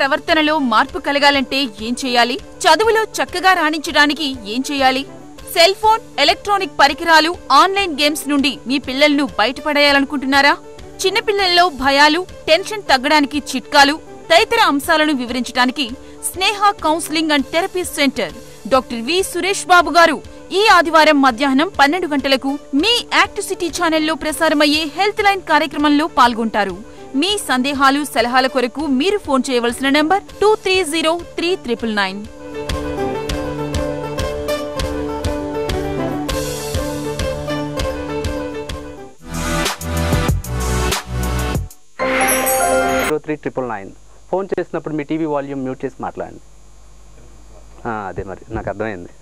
ప్రవర్తనలో మార్పు కలగాలంటే ఏం చేయాలి చదువులో చక్కగా రాణించడానికి ఏం చేయాలి సెల్ ఫోన్ ఎలక్ట్రానిక్ పరికరాలు ఆన్లైన్ గేమ్స్ నుండి మీ పిల్లలను బయటపడేయాలనుకుంటున్నారా చిన్నపిల్లల్లో భయాలు టెన్షన్ తగ్గడానికి చిట్కాలు తదితర అంశాలను వివరించడానికి Sneha counselling and therapy centre doctor V Suresh Babu గారు ఈ ఆదివారం మధ్యాహ్నం పన్నెండు గంటలకు మీ యాక్ట్ సిటీ ఛానల్లో ప్రసారమయ్యే హెల్త్ లైన్ కార్యక్రమంలో పాల్గొంటారు మీ సందేహాలు సలహాల కొరకు మీరు ఫోన్ చేయవలసిన number two three zero three triple nine zero three triple nine phone చేసినప్పుడు మీ టీవీ వాల్యూమ్ మ్యూట్ చేసి మాట్లాడండి ఆ, అదే మరి నాకు అర్థమైంది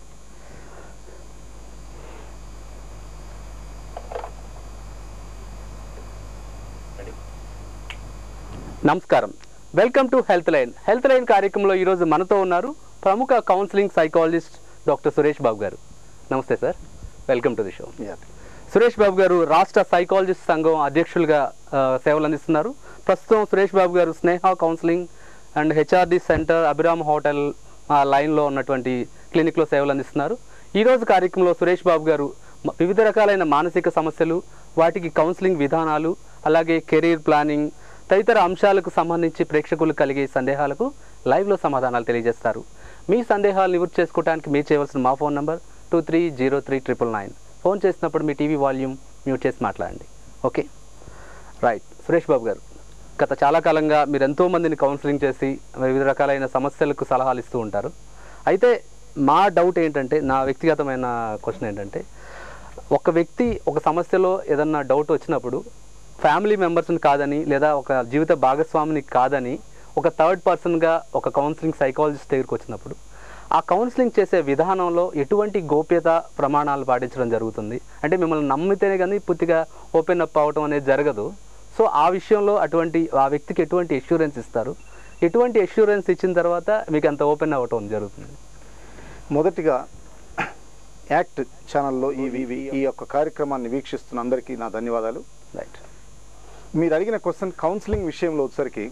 నమస్కారం welcome to health line health line కార్యక్రమంలో ఈరోజు మనతో ఉన్నారు ప్రముఖ counselling psychologist doctor Suresh Babu గారు నమస్తే sir welcome to the show Suresh Babu గారు రాష్ట్ర సైకాలజిస్ట్ సంఘం అధ్యక్షులుగా ఆ, సేవలు అందిస్తున్నారు ప్రస్తుతం సురేష్ బాబు గారు Sneha counselling and HRD centre Abhiram hotel ఆ, లైన్లో ఉన్నటువంటి క్లినిక్లో సేవలు అందిస్తున్నారు ఈ రోజు కార్యక్రమంలో సురేష్ బాబు గారు మ- వివిధ రకాలైన మానసిక సమస్యలు వాటికి కౌన్సిలింగ్ విధానాలు అలాగే కెరీర్ ప్లానింగ్ తదితర అంశాలకు సంబంధించి ప్రేక్షకులు కలిగే సందేహాలకు లైవ్లో సమాధానాలు తెలియజేస్తారు మీ సందేహాలు నివృత్తి చేసుకోవడానికి మీరు చేయవలసిన మా phone number two three zero three triple nine phone చేసినప్పుడు మీ టీవీ వాల్యూమ్ మ్యూట్ చేసి మాట్లాడండి ఓకే రైట్ సురేష్ బాబు గారు గత చాలా కాలంగా మీరు ఎంతో మందిని కౌన్సిలింగ్ చేసి వివిధ రకాలైన సమస్యలకు సలహాలు ఇస్తూ ఉంటారు అయితే మా డౌట్ ఏంటంటే నా వ్యక్తిగతమైన క్వశ్చన్ ఏంటంటే ఒక వ్యక్తి ఒక సమస్యలో ఏదన్నా డౌట్ వచ్చినప్పుడు ఫ్యామిలీ మెంబర్స్ని కాదని లేదా ఒక జీవిత భాగస్వామిని కాదని ఒక థర్డ్ పర్సన్గా ఒక కౌన్సిలింగ్ సైకాలజిస్ట్ దగ్గరికి వచ్చినప్పుడు ఆ కౌన్సిలింగ్ చేసే విధానంలో ఎటువంటి గోప్యత ప్రమాణాలు పాటించడం జరుగుతుంది అంటే మిమ్మల్ని నమ్మితేనే కానీ పూర్తిగా ఓపెన్ అప్ అవ్వటం అనేది జరగదు సో ఆ విషయంలో అటువంటి ఆ వ్యక్తికి ఎటువంటి ఎష్యూరెన్స్ ఇస్తారు ఎటువంటి ఎష్యూరెన్స్ ఇచ్చిన తర్వాత మీకు అంత ఓపెన్ అవ్వటం జరుగుతుంది మొదటిగా యాక్ట్ ఛానల్లో ఈ ఈ- ఈ యొక్క కార్యక్రమాన్ని వీక్షిస్తున్న అందరికీ నా ధన్యవాదాలు రైట్ మీరు అడిగిన క్వశ్చన్ కౌన్సిలింగ్ విషయంలో వచ్చేసరికి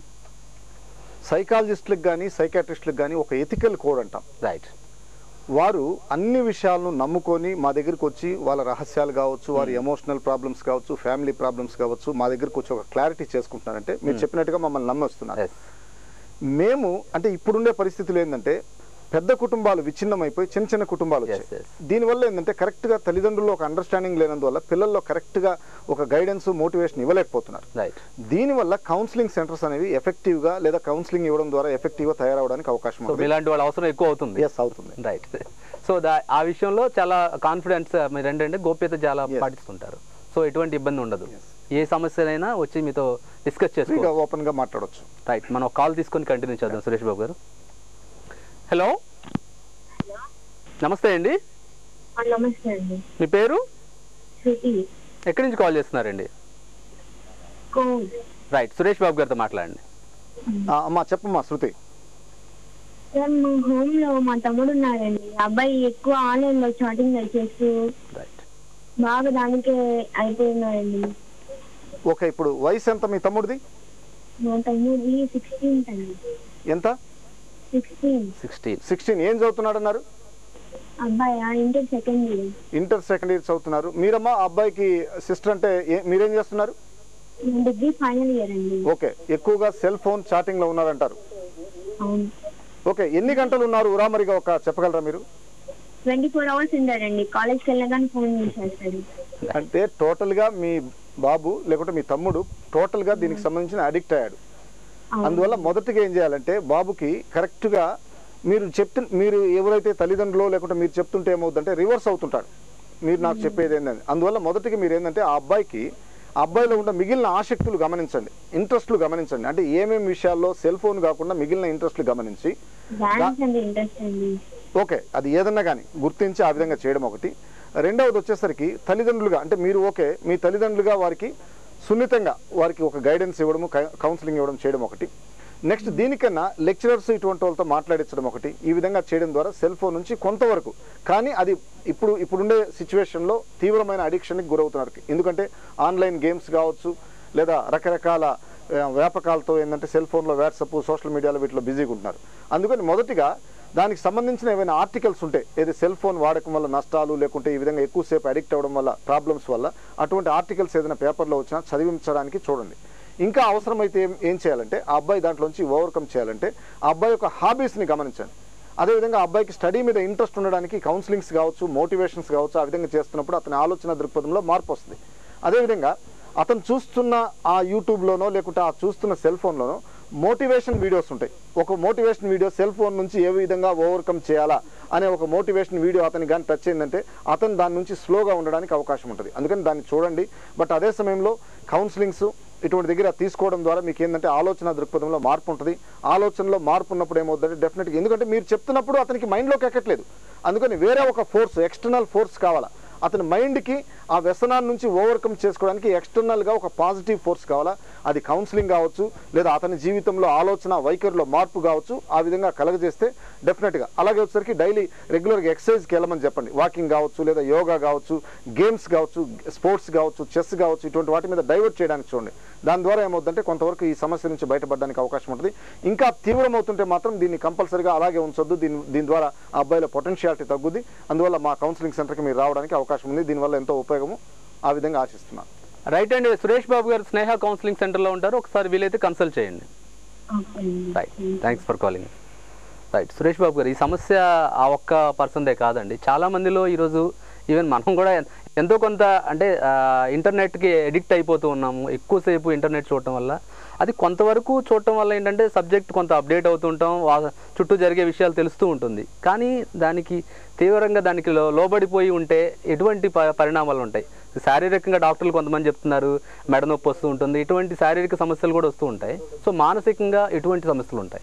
సైకాలజిస్టులకు కానీ సైకాట్రిస్టులకు కానీ ఒక ఎథికల్ కోడ్ అంటాం రైట్ వారు అన్ని విషయాలను నమ్ముకొని మా దగ్గరికి వచ్చి వాళ్ళ రహస్యాలు కావచ్చు వారి ఎమోషనల్ ప్రాబ్లమ్స్ కావచ్చు ఫ్యామిలీ ప్రాబ్లమ్స్ కావచ్చు మా దగ్గరికి వచ్చి ఒక క్లారిటీ చేసుకుంటున్నారంటే మీరు చెప్పినట్టుగా మమ్మల్ని నమ్మొస్తున్నారు ఎస్ మేము అంటే ఇప్పుడుండే పరిస్థితులు ఏంటంటే పెద్ద కుటుంబాలు విచ్ఛిన్నమైపోయి చిన్న చిన్న కుటుంబాలు Yes, వచ్చాయి yes. దీనివల్ల ఏంటంటే కరెక్ట్ గా తల్లిదండ్రుల్లో ఒక అండర్స్టాండింగ్ లేనందువల్ల పిల్లల్లో కరెక్ట్ గా ఒక గైడెన్స్ మోటివేషన్ ఇవ్వలేకపోతున్నారు రైట్ దీనివల్ల కౌన్సిలింగ్ సెంటర్స్ అనేవి ఎఫెక్టివ్ గా లేదా కౌన్సిలింగ్ ఇవ్వడం ద్వారా ఎఫెక్టివ్ గా తయారవడానికి అవకాశం సో ఉంది మీలాంటి వాళ్ళ అవసరం ఎక్కువ అవుతుంది ఎస్ అవుతుంది రైట్ సో దా ఆ విషయంలో చాలా కాన్ఫిడెన్స్ మీరు ఏంటంటే గోప్యత చాలా Yes. పాటిస్తుంటారు సో ఎటువంటి ఇబ్బంది ఉండదు ఏ సమస్యలైనా వచ్చి మీతో డిస్కస్ ఫ్రీగా చేసుకోవచ్చు ఓపెన్ గా మాట్లాడొచ్చు రైట్ మనం కాల్ తీసుకొని కంటిన్యూ చేద్దాం సురేష్ బాబు గారు హలో నమస్తే అండి ఆ, నమస్తే అండి మీ పేరు శృతి ఎక్కడి నుంచి కాల్ చేస్తున్నారండి కోల్ రైట్ సురేష్ బాబు గారితో మాట్లాడండి ఆ, అమ్మా చెప్పమ్మా శృతి సార్ మా హోమ్ లో మా తమ్ముడు ఉన్నాడండి అబ్బాయి ఎక్కువ ఆన్లైన్ లో చాటింగ్ చేస్తూ రైట్ బాగా దానికే అయిపోయినాడండి ఓకే ఇప్పుడు వయసు ఎంత మీ తమ్ముడిది మా తమ్ముడి సిక్స్టీన్త్ అండి ఎంత సిక్స్టీన్ సిక్స్టీన్ సిక్స్టీన్ ఏం చదువుతున్నాడు అన్నారు అబ్బాయి ఆ inter second year inter second year చదువుతున్నారు మీరమ్మా ఆ అబ్బాయికి సిస్టర్ అంటే ఏ- మీరేం చేస్తున్నారు డిగ్రీ ఫైనల్ ఇయర్ అండి ఓకే ఎక్కువగా సెల్ ఫోన్ చాటింగ్ లో ఉన్నారంటారు అవును ఓకే ఎన్ని గంటలు ఉన్నారు ఉరామరిగా ఒక చెప్పగలరా మీరు ట్వంటీ ఫోర్ అవర్స్ ఉండాడండి కాలేజ్కి వెళ్ళగానే ఫోన్ చేసేస్తాడు అంటే టోటల్ గా మీ బాబు లేకుంటే మీ తమ్ముడు టోటల్ గా దీనికి సంబంధించిన అడిక్ట్ అయ్యాడు అవును. అందువల్ల మొదటిగా ఏం చేయాలంటే బాబుకి కరెక్ట్ గా మీరు చెప్తు మీరు ఎవరైతే తల్లిదండ్రులు లేకుంటే మీరు చెప్తుంటే ఏమవుతుందంటే రివర్స్ అవుతుంటాడు మీరు నాకు చెప్పేది ఏంటంటే అందువల్ల మొదటిగా మీరు ఏంటంటే ఆ అబ్బాయికి ఆ అబ్బాయిలో ఉన్న మిగిలిన ఆసక్తులు గమనించండి ఇంట్రెస్ట్లు గమనించండి అంటే ఏమేమి విషయాల్లో సెల్ ఫోన్ కాకుండా మిగిలిన ఇంట్రెస్ట్లు గమనించి డాన్స్ అంటే ఇంట్రెస్ట్ అండి ఓకే అది ఏదన్నా కానీ గుర్తించి ఆ విధంగా చేయడం ఒకటి రెండవది వచ్చేసరికి తల్లిదండ్రులుగా అంటే మీరు ఓకే మీ తల్లిదండ్రులుగా వారికి సున్నితంగా వారికి ఒక గైడెన్స్ ఇవ్వడము కై- కౌన్సిలింగ్ ఇవ్వడం చేయడం ఒకటి నెక్స్ట్ దీనికన్నా లెక్చరర్స్ ఇటువంటి వాళ్ళతో మాట్లాడించడం ఒకటి ఈ విధంగా చేయడం ద్వారా సెల్ ఫోన్ నుంచి కొంతవరకు కానీ అది ఇప్పుడు ఇప్పుడుండే సిచ్యువేషన్లో తీవ్రమైన అడిక్షన్కి గురవుతున్నారు ఎందుకంటే ఆన్లైన్ గేమ్స్ కావచ్చు లేదా రకరకాల ఆ, వ్యాపకాలతో ఏంటంటే సెల్ ఫోన్లో వాట్సాప్ సోషల్ మీడియాలో వీటిలో బిజీగా ఉంటున్నారు అందుకని మొదటిగా దానికి సంబంధించిన ఏమైనా ఆర్టికల్స్ ఉంటే ఏది సెల్ ఫోన్ వాడకం వల్ల నష్టాలు లేకుంటే ఈ విధంగా ఎక్కువసేపు అడిక్ట్ అవ్వడం వల్ల ప్రాబ్లమ్స్ వల్ల అటువంటి ఆర్టికల్స్ ఏదైనా పేపర్లో వచ్చినా చదివించడానికి చూడండి ఇంకా అవసరమైతే ఏం ఏం చేయాలంటే ఆ అబ్బాయి దాంట్లోంచి ఓవర్కమ్ చేయాలంటే ఆ అబ్బాయి యొక్క హాబీస్ని గమనించండి అదేవిధంగా ఆ అబ్బాయికి స్టడీ మీద ఇంట్రెస్ట్ ఉండడానికి కౌన్సిలింగ్స్ కావచ్చు మోటివేషన్స్ కావచ్చు ఆ విధంగా చేస్తున్నప్పుడు అతని ఆలోచన దృక్పథంలో మార్పు వస్తుంది అదేవిధంగా అతను చూస్తున్న ఆ యూట్యూబ్లోనో లేకుంటే ఆ చూస్తున్న సెల్ ఫోన్లోనో మోటివేషన్ వీడియోస్ ఉంటాయి ఒక మోటివేషన్ వీడియో సెల్ ఫోన్ నుంచి ఏ విధంగా ఓవర్కమ్ చేయాలా అనే ఒక మోటివేషన్ వీడియో అతనికి కానీ టచ్ అయిందంటే అతను దాని నుంచి స్లోగా ఉండడానికి అవకాశం ఉంటుంది అందుకని దాన్ని చూడండి బట్ అదే సమయంలో కౌన్సిలింగ్స్ ఇటువంటి దగ్గర తీసుకోవడం ద్వారా మీకు ఏంటంటే ఆలోచన దృక్పథంలో మార్పు ఉంటుంది ఆలోచనలో మార్పు ఉన్నప్పుడు ఏమవుతుందంటే డెఫినెట్గా ఎందుకంటే మీరు చెప్తున్నప్పుడు అతనికి మైండ్లోకి ఎక్కట్లేదు అందుకని వేరే ఒక ఫోర్స్ ఎక్స్టర్నల్ ఫోర్స్ కావాలా అతని మైండ్కి ఆ వ్యసనాన్ని నుంచి ఓవర్కమ్ చేసుకోవడానికి ఎక్స్టర్నల్గా ఒక పాజిటివ్ ఫోర్స్ కావాలా అది కౌన్సిలింగ్ కావచ్చు లేదా అతని జీవితంలో ఆలోచన వైఖరిలో మార్పు కావచ్చు ఆ విధంగా కలగజేస్తే డెఫినెట్గా అలాగే వచ్చేసరికి డైలీ రెగ్యులర్గా ఎక్సర్సైజ్కి వెళ్ళమని చెప్పండి వాకింగ్ కావచ్చు లేదా యోగా కావచ్చు గేమ్స్ కావచ్చు స్పోర్ట్స్ కావచ్చు చెస్ కావచ్చు ఇటువంటి వాటి మీద డైవర్ట్ చేయడానికి చూడండి దాని ద్వారా ఏమవుతుందంటే కొంతవరకు ఈ సమస్య నుంచి బయటపడడానికి అవకాశం ఉంటుంది ఇంకా తీవ్రమవుతుంటే మాత్రం దీన్ని కంపల్సరీగా అలాగే ఉంచొద్దు దీని దీని ద్వారా ఆ అబ్బాయిల పొటెన్షియాలిటీ తగ్గుద్ది అందువల్ల మా కౌన్సిలింగ్ సెంటర్కి మీరు రావడానికి అవకాశం ఉంది దీనివల్ల ఎంతో ఉపయోగము ఆ విధంగా ఆశిస్తున్నాను రైట్ అండి సురేష్ బాబు గారు స్నేహ కౌన్సిలింగ్ సెంటర్లో ఉంటారు ఒకసారి వీలైతే కన్సల్ట్ చేయండి ఓకే అండి right thanks for calling right Suresh Babu గారు ఈ సమస్య ఆ ఒక్క పర్సన్దే కాదండి చాలా మందిలో ఈరోజు ఈవెన్ మనం కూడా ఎన్- ఎంతో కొంత అంటే ఆ, ఇంటర్నెట్కి ఎడిక్ట్ అయిపోతూ ఉన్నాము ఎక్కువసేపు ఇంటర్నెట్ చూడటం వల్ల అది కొంతవరకు చూడటం వల్ల ఏంటంటే సబ్జెక్ట్ కొంత అప్డేట్ అవుతుంటాం వా- చుట్టూ జరిగే విషయాలు తెలుస్తూ ఉంటుంది కానీ దానికి తీవ్రంగా దానికి లో లోబడిపోయి ఉంటే ఎటువంటి ప- పరిణామాలు ఉంటాయి శారీరకంగా డాక్టర్లు కొంతమంది చెప్తున్నారు మెడ నొప్పి వస్తూ ఉంటుంది ఇటువంటి శారీరక సమస్యలు కూడా వస్తూ ఉంటాయి సో మానసికంగా ఎటువంటి సమస్యలు ఉంటాయి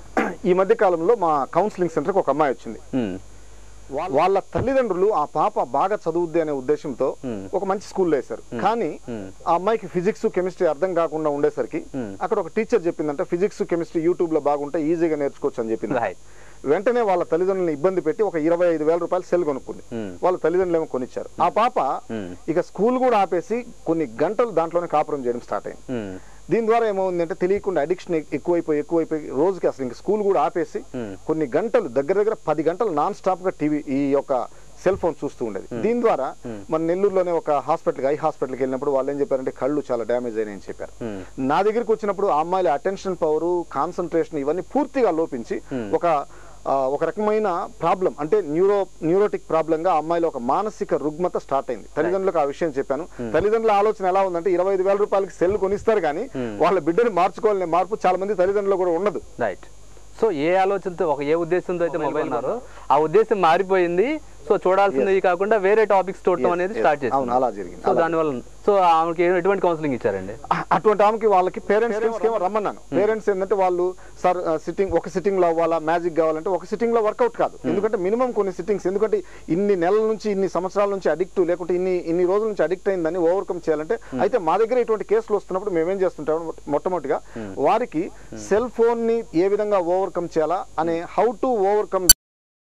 ఈ మధ్య కాలంలో మా కౌన్సిలింగ్ సెంటర్కి ఒక అమ్మాయి వచ్చింది ఉమ్, వాళ్ళ- వాళ్ళ తల్లిదండ్రులు ఆ పాప బాగా చదువుద్ది అనే ఉద్దేశంతో Hmm. ఒక మంచి స్కూల్లో వేశారు కానీ Hmm. ఆ అమ్మాయికి ఫిజిక్స్ కెమిస్ట్రీ అర్థం కాకుండా ఉండేసరికి Hmm. అక్కడ ఒక టీచర్ చెప్పిందంటే ఫిజిక్స్ కెమిస్ట్రీ యూట్యూబ్ లో బాగుంటే ఈజీగా నేర్చుకోవచ్చు అని చెప్పింది Right. వెంటనే వాళ్ళ తల్లిదండ్రులను ఇబ్బంది పెట్టి ఒక ఇరవై ఐదు వేల రూపాయలు సెల్ కొనుక్కుంది Hmm. వాళ్ళ తల్లిదండ్రులు ఏమో కొనిచ్చారు ఆ పాప Hmm. ఇక స్కూల్ కూడా ఆపేసి కొన్ని గంటలు దాంట్లోనే కాపురం చేయడం స్టార్ట్ అయింది ఉమ్, దీని ద్వారా ఏమవుందంటే తెలియకుండా అడిక్షన్ ఎక్కువైపోయి ఎక్కువైపోయి రోజుకి అసలు ఇంక స్కూల్ కూడా ఆపేసి Hmm. కొన్ని గంటలు దగ్గర దగ్గర పది గంటలు నాన్ స్టాప్ గా టీవీ ఈ యొక్క సెల్ ఫోన్ చూస్తూ ఉండేది దీని ద్వారా మన నెల్లూరులోనే ఒక హాస్పిటల్కి ఐ హాస్పిటల్కి వెళ్ళినప్పుడు వాళ్ళు ఏం చెప్పారంటే కళ్ళు చాలా డ్యామేజ్ అయినాయని చెప్పారు Hmm. నా దగ్గరికి వచ్చినప్పుడు ఆ అమ్మాయిల అటెన్షన్ పవర్ కాన్సన్ట్రేషన్ ఇవన్నీ పూర్తిగా లోపించి ఒక ఆ, ఒక రకమైన ప్రాబ్లం అంటే న్యూరో న్యూరోటిక్ ప్రాబ్లం గా ఆ అమ్మాయిలో ఒక మానసిక రుగ్మత స్టార్ట్ అయింది తల్లిదండ్రులకు ఆ విషయం చెప్పాను తల్లిదండ్రుల ఆలోచన ఎలా ఉందంటే ఇరవై ఐదు వేల రూపాయలకి సెల్ కొనిస్తారు కానీ వాళ్ళ బిడ్డను మార్చుకోవాలనే మార్పు చాలా మంది తల్లిదండ్రులు కూడా ఉండదు రైట్ సో ఏ ఆలోచనతో ఒక ఏ ఉద్దేశంతో అయితే మొబైల్ ఉన్నారో ఆ ఉద్దేశం మారిపోయింది సో చూడాల్సింది కాకుండా వేరే టాపిక్స్ చూడటం Yes, అనేది yes. స్టార్ట్ చేసింది అవును, అలా జరిగింది. సో అలా దానివల్ల సో ఆమెకి ఏ- ఎటువంటి కౌన్సిలింగ్ ఇచ్చారండి అటువంటి ఆమెకి వాళ్ళకి పేరెంట్స్ ఏమో రమ్మన్నాను పేరెంట్స్ ఏంటంటే వాళ్ళు సార్ సిట్టింగ్ ఒక సిట్టింగ్ లో అవ్వాలా మ్యాజిక్ కావాలంటే ఒక సిట్టింగ్ లో వర్కౌట్ కాదు ఎందుకంటే మినిమం కొన్ని సిట్టింగ్స్ ఎందుకంటే ఇన్ని నెలల నుంచి ఇన్ని సంవత్సరాల నుంచి అడిక్ట్ లేకుంటే ఇన్ని ఇన్ని రోజుల నుంచి అడిక్ట్ అయిందని ఓవర్కమ్ చేయాలంటే అయితే మా దగ్గర ఇటువంటి కేసులు వస్తున్నప్పుడు మేమేం చేస్తుంటాం మొట్టమొదటిగా వారికి సెల్ ఫోన్ ని ఏ విధంగా ఓవర్కమ్ చేయాలా అనే హౌ టు ఓవర్కమ్